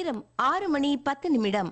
நேரம் ஆறு மணி பத்து நிமிடம்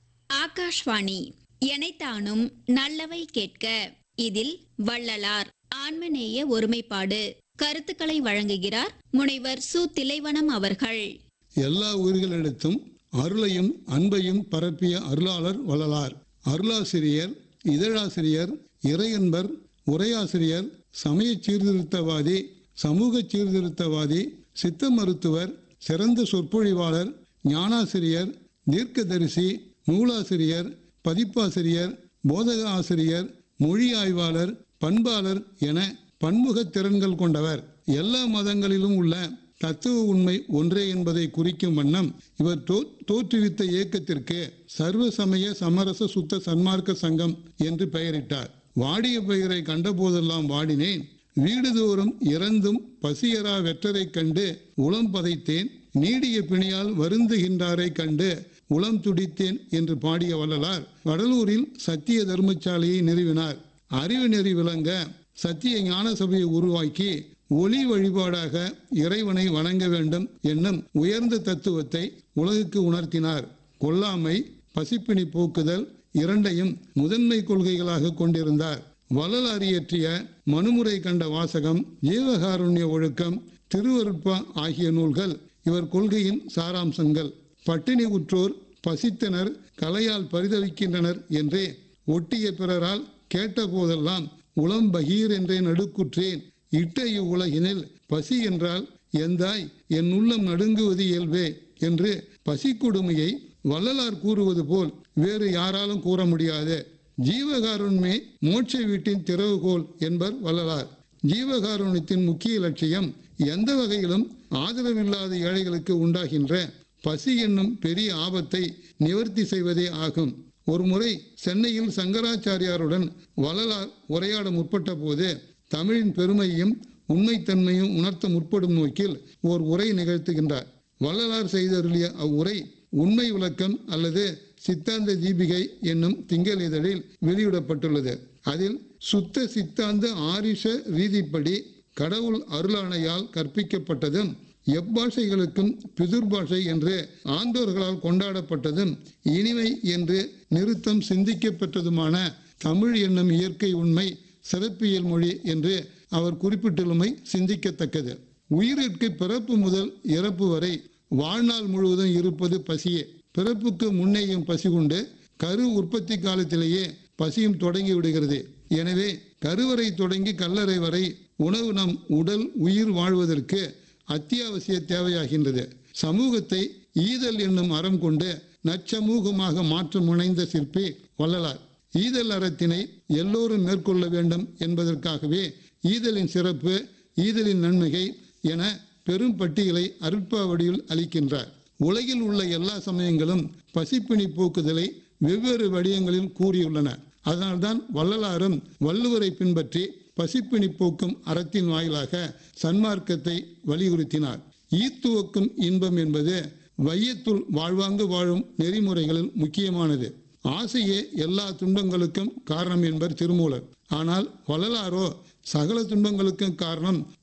ஆகாஷ்வாணி எனைத்தானும் நல்லவை கேட்க இதில் வள்ளலார் ஆன்மநேய ஒருமைப்பாடு கருத்துக்களை வழங்குகிறார் முனைவர் சு திலைவனம் அவர்கள் எல்லா உயிர்களிடத்தும் அருளையும் அன்பையும் பரப்பிய அருளாளர் வள்ளலார் அருளாசிரியர் இதழாசிரியர் இறையன்பர் உரையாசிரியர் சமய சீர்திருத்தவாதி சமூக சீர்திருத்தவாதி சித்த மருத்துவர் சிறந்த சொற்பொழிவாளர் ஞானாசிரியர் தீர்க்கதரிசி நூலாசிரியர் பதிப்பாசிரியர் போதக ஆசிரியர் மொழி ஆய்வாளர் பண்பாளர் என பன்முக திறன்கள் கொண்டவர் எல்லா மதங்களிலும் உள்ள தத்துவ உண்மை ஒன்றே என்பதை குறிக்கும் வண்ணம் இவர் தோ தோற்றுவித்த இயக்கத்திற்கு சர்வ சமய சமரச சுத்த சன்மார்க்க சங்கம் என்று பெயரிட்டார் வாடிய பெயரை கண்டபோதெல்லாம் வாடினேன் வீடுதோறும் இறந்தும் பசியரா வெற்றரைக் கண்டு உளம் பதைத்தேன் நீடிய பிணியால் வருந்துகின்றாரை கண்டு உளம் துடித்தேன் என்று பாடிய வள்ளலார் வடலூரில் சத்திய தர்மசாலையை நிறுவினார் அறிவு நெறி விளங்க சத்திய ஞான சபையை உருவாக்கி ஒளி வழிபாடாக இறைவனை வணங்க வேண்டும் என்னும் உயர்ந்த தத்துவத்தை உலகுக்கு உணர்த்தினார் கொல்லாமை பசிப்பினி போக்குதல் இரண்டையும் முதன்மை கொள்கைகளாக கொண்டிருந்தார் வள்ளலார் இயற்றிய மனுமுறை கண்ட வாசகம் ஜீவகாருண்ய ஒழுக்கம் திருவருட்பா ஆகிய நூல்கள் இவர் கொள்கையின் சாராம்சங்கள் பட்டினி உற்றோர் பசித்தனர் கலையால் பரிதவிக்கின்றனர் என்றே ஒட்டிய பிறரால் கேட்ட போதெல்லாம் உளம் பகீர் என்றே நடுக்குற்றேன் இட்ட இவ்வுலகினில் பசி என்றால் எந்தாய் என் உள்ளம் நடுங்குவது இயல்பே என்று பசி கொடுமையை வள்ளலார் கூறுவது போல் வேறு யாராலும் கூற முடியாது ஜீவகாருண்மே மோட்ச வீட்டின் திறவுகோல் என்பர் வள்ளலார் ஜீவகாருண்யத்தின் முக்கிய லட்சியம் எந்த வகையிலும் ஆதரவில்லாத ஏழைகளுக்கு உண்டாகின்ற பசி என்னும் பெரிய ஆபத்தை நிவர்த்தி செய்வதே ஆகும் ஒருமுறை சென்னையில் சங்கராச்சாரியாருடன் வள்ளலார் உரையாட முற்பட்ட போது தமிழின் பெருமையும் உண்மைத்தன்மையும் உணர்த்த முற்படும் நோக்கில் ஓர் உரை நிகழ்த்துகின்றார் வள்ளலார் செய்தருளிய அவ்வுரை உண்மை விளக்கம் அல்லது சித்தாந்த தீபிகை என்னும் திங்கள் இதழில் வெளியிடப்பட்டுள்ளது அதில் சுத்த சித்தாந்த ஆரிஷ ரீதிப்படி கடவுள் அருளாணையால் கற்பிக்கப்பட்டதும் எப்பாஷைகளுக்கும் பிதுர் பாஷை என்று ஆண்டோர்களால் கொண்டாடப்பட்டதும் இனிமை என்று நிறுத்தம் சிந்திக்கப்பட்டதுமான தமிழ் என்னும் இயற்கை உண்மை சிறப்பியல் மொழி என்று அவர் குறிப்பிட்டுள்ளமை சிந்திக்கத்தக்கது உயிரிற்கு பிறப்பு முதல் இறப்பு வரை வாழ்நாள் முழுவதும் இருப்பது பசியே பிறப்புக்கு முன்னேயும் பசி கொண்டு கரு உற்பத்தி காலத்திலேயே பசியும் தொடங்கி விடுகிறது எனவே கருவறை தொடங்கி கல்லறை வரை உணவு நம் உடல் உயிர் வாழ்வதற்கு அத்தியாவசிய தேவையாகின்றது சமூகத்தை ஈதல் என்னும் அறம் கொண்டு நற்சமூகமாக மாற்ற முனைந்த சிற்பி வள்ளலார் ஈதல் அறத்தினை எல்லோரும் மேற்கொள்ள வேண்டும் என்பதற்காகவே ஈதலின் சிறப்பு ஈதலின் நன்மைகை என பெரும் பட்டியலை அருட்பாவடியில் அளிக்கின்றார் உலகில் உள்ள எல்லா சமயங்களும் பசிப்பிணி போக்குதலை வெவ்வேறு வடிவங்களில் கூறியுள்ளன அதனால்தான் வள்ளலாரும் வள்ளுவரை பின்பற்றி பசிப்பிணி போக்கும் அறத்தின் வாயிலாக சன்மார்க்கத்தை வலியுறுத்தினார் ஈத்துவக்கும் இன்பம் என்பது வையத்துள் வாழ்வாங்கு வாழும் நெறிமுறைகளில் முக்கியமானது ஆசையே எல்லா துன்பங்களுக்கும் காரணம் என்பர் திருமூலர் ஆனால் வள்ளலாரோ சகல துன்பங்களுக்கும் காரணம்